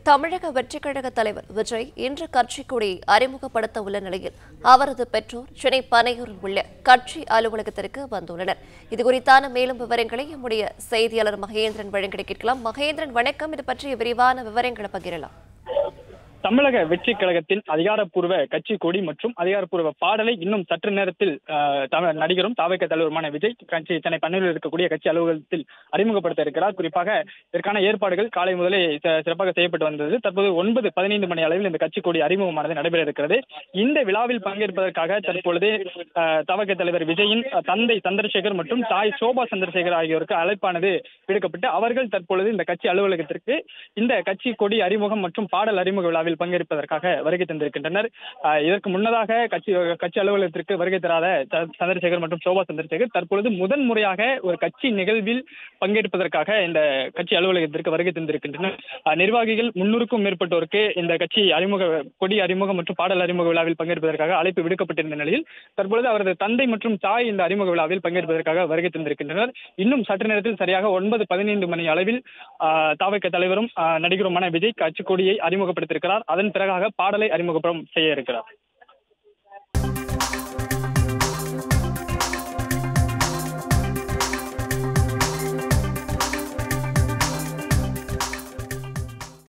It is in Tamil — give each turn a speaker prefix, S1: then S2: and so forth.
S1: தமிழக வெற்றிக் கழக தலைவர் விஜய் இன்று கட்சி கொடியை அறிமுகப்படுத்த உள்ள நிலையில் அவரது பெற்றோர் சென்னை பனையூரில் உள்ள கட்சி அலுவலகத்திற்கு வந்துள்ளனர் இதுகுறித்தான மேலும் விவரங்களை நம்முடைய செய்தியாளர் மகேந்திரன் வழங்கிட கேட்கலாம் மகேந்திரன் வணக்கம் இது பற்றிய விரிவான விவரங்களை பகிரலாம்
S2: தமிழக வெற்றி கழகத்தின் அதிகாரப்பூர்வ கட்சி கொடி மற்றும் அதிகாரப்பூர்வ பாடலை இன்னும் சற்று நேரத்தில் ஆஹ், தமிழ் நடிகரும் தாவக தலைவருமான விஜய் கட்சி சென்னை பன்னீரில் இருக்கக்கூடிய கட்சி அலுவலகத்தில் அறிமுகப்படுத்த இருக்கிறார் குறிப்பாக இதற்கான ஏற்பாடுகள் காலை முதலே ச- சிறப்பாக செய்யப்பட்டு வந்தது தற்போது ஒன்பது பதினைந்து மணி அளவில் இந்த கட்சி கொடி அறிமுகமானது நடைபெற இருக்கிறது இந்த விழாவில் பங்கேற்பதற்காக தற்பொழுது ஆஹ், தவக தலைவர் விஜயின் அஹ், தந்தை சந்திரசேகர் மற்றும் தாய் சோபா சந்திரசேகர் ஆகியோருக்கு அழைப்பானது விடுக்கப்பட்டு அவர்கள் தற்பொழுது இந்த கட்சி அலுவலகத்திற்கு இந்த கட்சி கொடி அறிமுகம் மற்றும் பாடல் அறிமுக விழாவில் பங்கேற்பதற்காக வருகை தந்திருக்கின்றனர் ஆஹ் இதற்கு முன்னதாக கட்சி கட்சி அலுவலகத்திற்கு வருகை தராத ச- சந்திரசேகர் மற்றும் சோபா சந்திரசேகர் தற்பொழுது முதன் முறையாக ஒரு கட்சி நிகழ்வில் பங்கேற்பதற்காக இந்த கட்சி அலுவலகத்திற்கு வருகை தந்திருக்கின்றனர் ஆஹ் நிர்வாகிகள் முன்னூறுக்கும் மேற்பட்டோருக்கு இந்த கட்சி அறிமுக கொடி அறிமுகம் மற்றும் பாடல் அறிமுக விழாவில் பங்கேற்பதற்காக அழைப்பு விடுக்கப்பட்டிருந்த நிலையில் தற்பொழுது அவரது தந்தை மற்றும் தாய் இந்த அறிமுக விழாவில் பங்கேற்பதற்காக வருகை தந்திருக்கின்றனர் இன்னும் சற்று நேரத்தில் சரியாக ஒன்பது பதினைந்து மணி அளவில் ஆஹ் தாவக தலைவரும் ஆஹ் நடிகருமான விஜய் கட்சி கொடியை அறிமுகப்படுத்தியிருக்கிறார் அதன் பிறகாக பாடலை அறிமுகம் செய்ய இருக்கிறார்